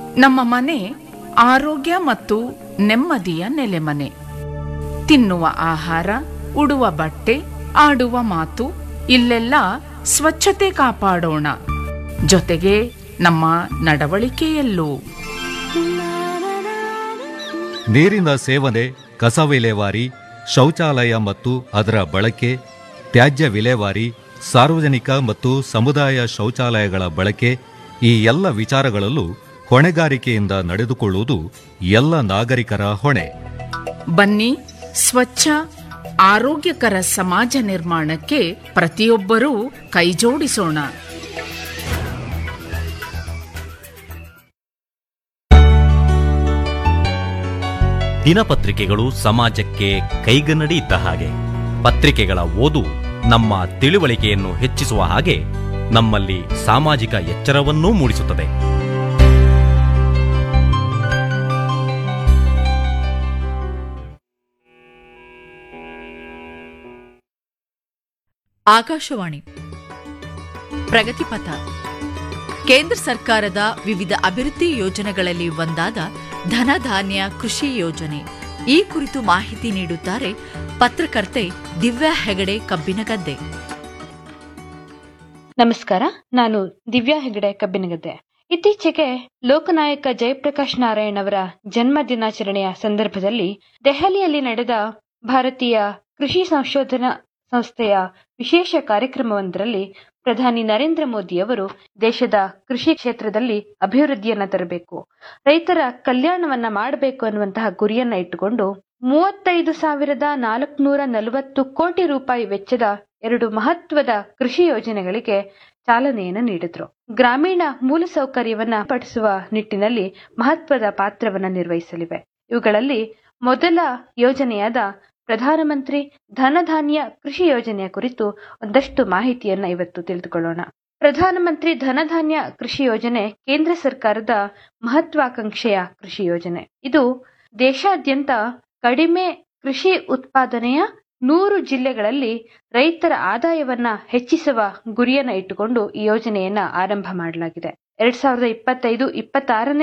ನಮ್ಮ ಮನೆ ಆರೋಗ್ಯ ಮತ್ತು ನೆಮ್ಮದಿಯ ನೆಲೆಮನೆ ತಿನ್ನುವ ಆಹಾರ ಉಡುವ ಬಟ್ಟೆ ಆಡುವ ಮಾತು ಇಲ್ಲೆಲ್ಲ ಸ್ವಚ್ಛತೆ ಕಾಪಾಡೋಣ ಜೊತೆಗೆ ನಮ್ಮ ನಡವಳಿಕೆಯಲ್ಲೂ ನೀರಿನ ಸೇವನೆ ಕಸ ವಿಲೇವಾರಿ ಶೌಚಾಲಯ ಮತ್ತು ಅದರ ಬಳಕೆ ತ್ಯಾಜ್ಯ ವಿಲೇವಾರಿ ಸಾರ್ವಜನಿಕ ಮತ್ತು ಸಮುದಾಯ ಶೌಚಾಲಯಗಳ ಬಳಕೆ ಈ ಎಲ್ಲ ವಿಚಾರಗಳಲ್ಲೂ ಹೊಣೆಗಾರಿಕೆಯಿಂದ ನಡೆದುಕೊಳ್ಳುವುದು ಎಲ್ಲ ನಾಗರಿಕರ ಹೊಣೆ ಬನ್ನಿ ಸ್ವಚ್ಛ ಆರೋಗ್ಯಕರ ಸಮಾಜ ನಿರ್ಮಾಣಕ್ಕೆ ಪ್ರತಿಯೊಬ್ಬರೂ ಕೈಜೋಡಿಸೋಣ ದಿನಪತ್ರಿಕೆಗಳು ಸಮಾಜಕ್ಕೆ ಕೈಗನ್ನಡಿ ಇದ್ದ ಹಾಗೆ ಪತ್ರಿಕೆಗಳ ಓದು ನಮ್ಮ ತಿಳುವಳಿಕೆಯನ್ನು ಹೆಚ್ಚಿಸುವ ಹಾಗೆ ನಮ್ಮಲ್ಲಿ ಸಾಮಾಜಿಕ ಎಚ್ಚರವನ್ನೂ ಮೂಡಿಸುತ್ತದೆ ಆಕಾಶವಾಣಿ ಪ್ರಗತಿಪಥ ಕೇಂದ್ರ ಸರ್ಕಾರದ ವಿವಿಧ ಅಭಿವೃದ್ಧಿ ಯೋಜನೆಗಳಲ್ಲಿ ಒಂದಾದ ಧನಧಾನ್ಯ ಕೃಷಿ ಯೋಜನೆ ಈ ಕುರಿತು ಮಾಹಿತಿ ನೀಡುತ್ತಾರೆ ಪತ್ರಕರ್ತೆ ದಿವ್ಯಾ ಹೆಗಡೆ ಕಬ್ಬಿನಗದ್ದೆ ನಮಸ್ಕಾರ ನಾನು ದಿವ್ಯಾ ಹೆಗಡೆ ಕಬ್ಬಿನಗದ್ದೆ ಇತ್ತೀಚೆಗೆ ಲೋಕನಾಯಕ ಜಯಪ್ರಕಾಶ್ ನಾರಾಯಣ್ ಅವರ ಜನ್ಮ ದಿನಾಚರಣೆಯ ಸಂದರ್ಭದಲ್ಲಿ ದೆಹಲಿಯಲ್ಲಿ ನಡೆದ ಭಾರತೀಯ ಕೃಷಿ ಸಂಶೋಧನಾ ಸಂಸ್ಥೆಯ ವಿಶೇಷ ಕಾರ್ಯಕ್ರಮವೊಂದರಲ್ಲಿ ಪ್ರಧಾನಿ ನರೇಂದ್ರ ಮೋದಿ ಅವರು ದೇಶದ ಕೃಷಿ ಕ್ಷೇತ್ರದಲ್ಲಿ ಅಭಿವೃದ್ಧಿಯನ್ನ ತರಬೇಕು ರೈತರ ಕಲ್ಯಾಣವನ್ನ ಮಾಡಬೇಕು ಅನ್ನುವಂತಹ ಗುರಿಯನ್ನ ಇಟ್ಟುಕೊಂಡು ಮೂವತ್ತೈದು ಸಾವಿರದ ನಾಲ್ಕುನೂರ ನಲವತ್ತು ಕೋಟಿ ರೂಪಾಯಿ ವೆಚ್ಚದ ಎರಡು ಮಹತ್ವದ ಕೃಷಿ ಯೋಜನೆಗಳಿಗೆ ಚಾಲನೆಯನ್ನು ನೀಡಿದ್ರು ಗ್ರಾಮೀಣ ಮೂಲಸೌಕರ್ಯವನ್ನ ಪಡಿಸುವ ನಿಟ್ಟಿನಲ್ಲಿ ಮಹತ್ವದ ಪಾತ್ರವನ್ನ ನಿರ್ವಹಿಸಲಿವೆ ಇವುಗಳಲ್ಲಿ ಮೊದಲ ಯೋಜನೆಯಾದ ಪ್ರಧಾನಮಂತ್ರಿ ಧನಧಾನ್ಯ ಕೃಷಿ ಯೋಜನೆಯ ಕುರಿತು ಒಂದಷ್ಟು ಮಾಹಿತಿಯನ್ನ ಇವತ್ತು ತಿಳಿದುಕೊಳ್ಳೋಣ ಪ್ರಧಾನಮಂತ್ರಿ ಧನಧಾನ್ಯ ಕೃಷಿ ಯೋಜನೆ ಕೇಂದ್ರ ಸರ್ಕಾರದ ಮಹತ್ವಾಕಾಂಕ್ಷೆಯ ಕೃಷಿ ಯೋಜನೆ ಇದು ದೇಶಾದ್ಯಂತ ಕಡಿಮೆ ಕೃಷಿ ಉತ್ಪಾದನೆಯ ನೂರು ಜಿಲ್ಲೆಗಳಲ್ಲಿ ರೈತರ ಆದಾಯವನ್ನ ಹೆಚ್ಚಿಸುವ ಗುರಿಯನ್ನ ಇಟ್ಟುಕೊಂಡು ಈ ಯೋಜನೆಯನ್ನ ಆರಂಭ ಮಾಡಲಾಗಿದೆ ಎರಡ್ ಸಾವಿರದ ಇಪ್ಪತ್ತೈದು ಇಪ್ಪತ್ತಾರನೇ